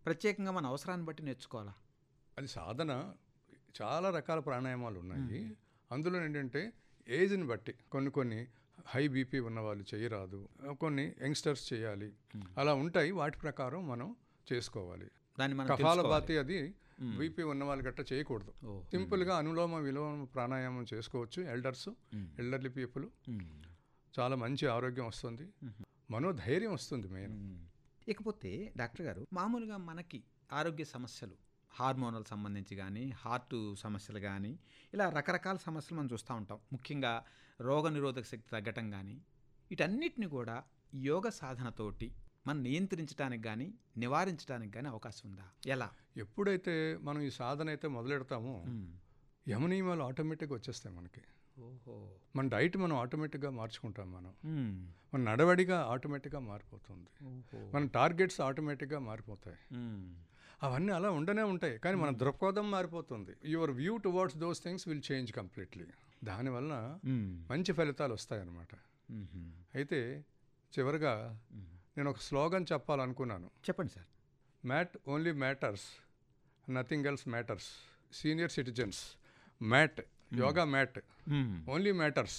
ప్రత్యేకంగా మన అవసరాన్ని బట్టి నేర్చుకోవాలా అది సాధన చాలా రకాల ప్రాణాయామాలు ఉన్నాయి అందులో ఏంటంటే ఏజ్ని బట్టి కొన్ని కొన్ని హై బీపీ ఉన్న వాళ్ళు చేయరాదు కొన్ని యంగ్స్టర్స్ చేయాలి అలా ఉంటాయి వాటి ప్రకారం మనం చేసుకోవాలి దాన్ని మనం కపాలభాతి అది బీపీ ఉన్న వాళ్ళు గట్ట చేయకూడదు ఓ. సింపుల్గా అనులోమ విలోమ ప్రాణాయామం చేసుకోవచ్చు ఎల్డర్స్ ఎల్డర్లీ పీపుల్ చాలా మంచి ఆరోగ్యం వస్తుంది మనోధైర్యం వస్తుంది మెయిన్ ఇకపోతే డాక్టర్ గారు మామూలుగా మనకి ఆరోగ్య సమస్యలు హార్మోనల్ సంబంధించి కానీ హార్ట్ సమస్యలు కానీ ఇలా రకరకాల సమస్యలు మనం చూస్తూ ఉంటాం ముఖ్యంగా రోగ నిరోధక శక్తి తగ్గటం కానీ వీటన్నిటిని కూడా యోగ సాధనతోటి మనం నియంత్రించడానికి కానీ నివారించడానికి కానీ అవకాశం ఉందా ఎలా ఎప్పుడైతే మనం ఈ సాధన అయితే మొదలెడతామో యమనియమాలు ఆటోమేటిక్గా వచ్చేస్తాయి మనకి ఓహో మన డైట్ మనం ఆటోమేటిక్గా మార్చుకుంటాం మనం మన నడవడిగా ఆటోమేటిక్గా మారిపోతుంది ఓహో మన టార్గెట్స్ ఆటోమేటిక్గా మారిపోతాయి అవన్నీ అలా ఉండనే ఉంటాయి కానీ మన దృక్పథం మారిపోతుంది your view towards those things will change completely దానివల్ల మంచి ఫలితాలు వస్తాయన్నమాట అయితే చివరిగా నేను ఒక స్లోగన్ చెప్పాలనుకున్నాను చెప్పండి sir mat only matters nothing else matters senior citizens mat yoga mat only matters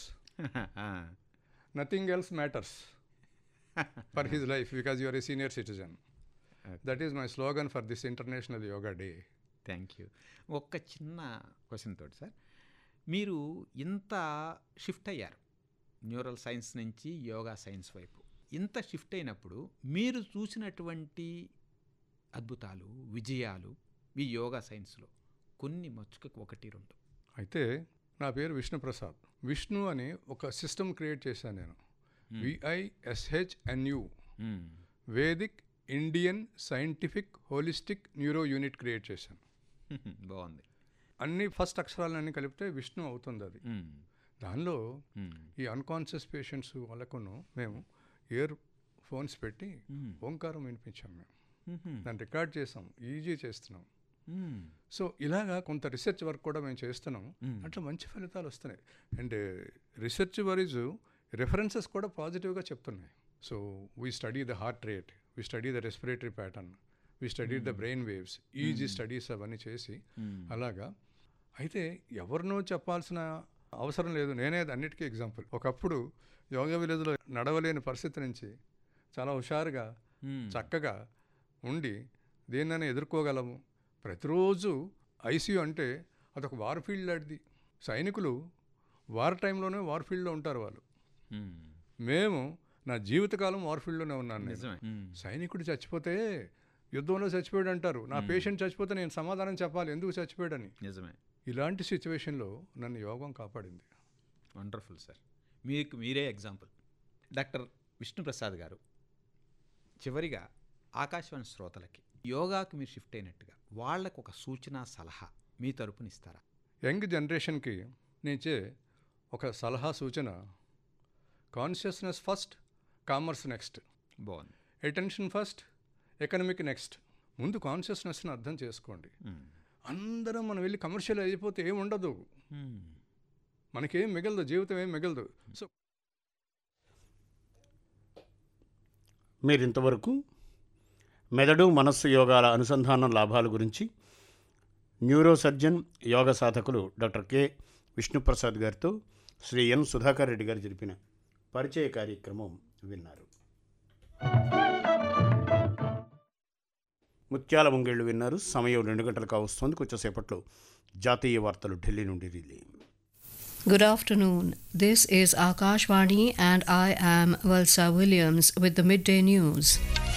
nothing else matters for his life because your a senior citizen that is my slogan for this international yoga day thank you ఒక్క చిన్న question తోటి sir మీరు ఇంత shift అయ్యారు neural science నుంచి yoga science వైపు ఇంత shift అయినప్పుడు మీరు చూసినటువంటి అద్భుతాలు విజయాలు ఈ యోగా సైన్స్లో కొన్ని మచ్చుకకు ఒకటి రెండు అయితే నా పేరు విష్ణుప్రసాద్ విష్ణు అని ఒక సిస్టమ్ క్రియేట్ చేశాను నేను VISHNU Vedic Indian scientific holistic neuro unit create చేశాను బాగుంది అన్ని ఫస్ట్ అక్షరాలన్నీ కలిపితే విష్ణు అవుతుంది అది దానిలో ఈ అన్కాన్షియస్ పేషెంట్స్ వాళ్ళకును మేము ఇయర్ ఫోన్స్ పెట్టి ఓంకారం వినిపించాం మేము దాన్ని రికార్డ్ చేసాం ఈజీ చేస్తున్నాం సో ఇలాగా కొంత రీసెర్చ్ వర్క్ కూడా మేము చేస్తున్నాం అట్లా మంచి ఫలితాలు వస్తున్నాయి అండ్ రీసెర్చ్ వైజ్ రిఫరెన్సెస్ కూడా పాజిటివ్గా చెప్తున్నాయి so we study the heart rate we study the respiratory pattern we study the brain waves EEG studies అవన్నీ చేసి అలాగా అయితే ఎవరినో చెప్పాల్సిన అవసరం లేదు నేనే అన్నిటికీ ఎగ్జాంపుల్ ఒకప్పుడు యోగా విలేజ్లో నడవలేని పరిస్థితి నుంచి చాలా హుషారుగా చక్కగా ఉండి దేన్నైనా ఎదుర్కోగలము ప్రతిరోజు ఐసీయూ అంటే అదొక వార్ ఫీల్డ్ లాంటిది సైనికులు వార్ టైంలోనే వార్ ఫీల్డ్లో ఉంటారు వాళ్ళు మేము నా జీవితకాలం వార్ ఫీల్డ్లోనే ఉన్నాను నేను నిజమే సైనికుడు చచ్చిపోతే యుద్ధంలో చచ్చిపోయాడు అంటారు నా పేషెంట్ చచ్చిపోతే నేను సమాధానం చెప్పాలి ఎందుకు చచ్చిపోయాడని నిజమే ఇలాంటి సిచ్యువేషన్లో నన్ను యోగం కాపాడింది వండర్ఫుల్ సార్ మీకు మీరే ఎగ్జాంపుల్ డాక్టర్ విష్ణుప్రసాద్ గారు చివరిగా ఆకాశవాణి శ్రోతలకి యోగాకు మీరు షిఫ్ట్ అయినట్టుగా వాళ్ళకు ఒక సూచన సలహా మీ తరపున ఇస్తారా యంగ్ జనరేషన్కి నేచే ఒక సలహా సూచన కాన్షియస్నెస్ ఫస్ట్ కామర్స్ నెక్స్ట్ బాగుంది అటెన్షన్ ఫస్ట్ ఎకనమిక్ నెక్స్ట్ ముందు కాన్షియస్నెస్ని అర్థం చేసుకోండి అందరం మనం వెళ్ళి కమర్షియల్ అయిపోతే ఏం ఉండదు మనకేం మిగలదు జీవితం ఏం మిగలదు సో మీరు ఇంతవరకు మెదడు మనస్సు యోగాల అనుసంధానం లాభాల గురించి న్యూరో సర్జన్ యోగ సాధకులు డాక్టర్ కె విష్ణుప్రసాద్ గారితో శ్రీ ఎన్ సుధాకర్ రెడ్డి గారు జరిపిన పరిచయ కార్యక్రమం విన్నారు ముత్యాల ముంగేళ్లు విన్నారు సమయం రెండు గంటలు కావస్తుంది కొంచెంసేపట్లో జాతీయ వార్తలు ఢిల్లీ నుండి relay Good afternoon. This is Akashvani and I am Valsa Williams with the midday news.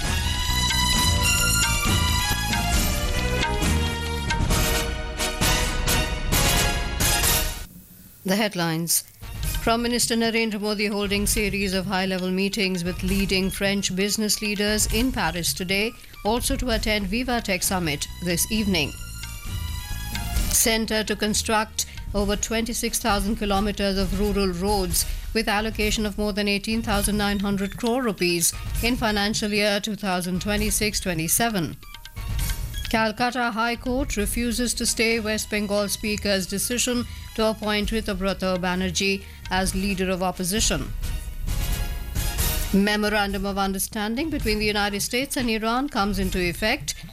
The headlines Prime Minister Narendra Modi holding series of high-level meetings with leading French business leaders in Paris today, also to attend Viva Tech Summit this evening. Center to construct over 26,000 kilometers of rural roads with allocation of more than 18,900 crore rupees in financial year 2026-27. Calcutta High Court refuses to stay West Bengal Speaker's decision to appoint Ritabrata Banerjee as leader of opposition. Memorandum of Understanding between the United States and Iran comes into effect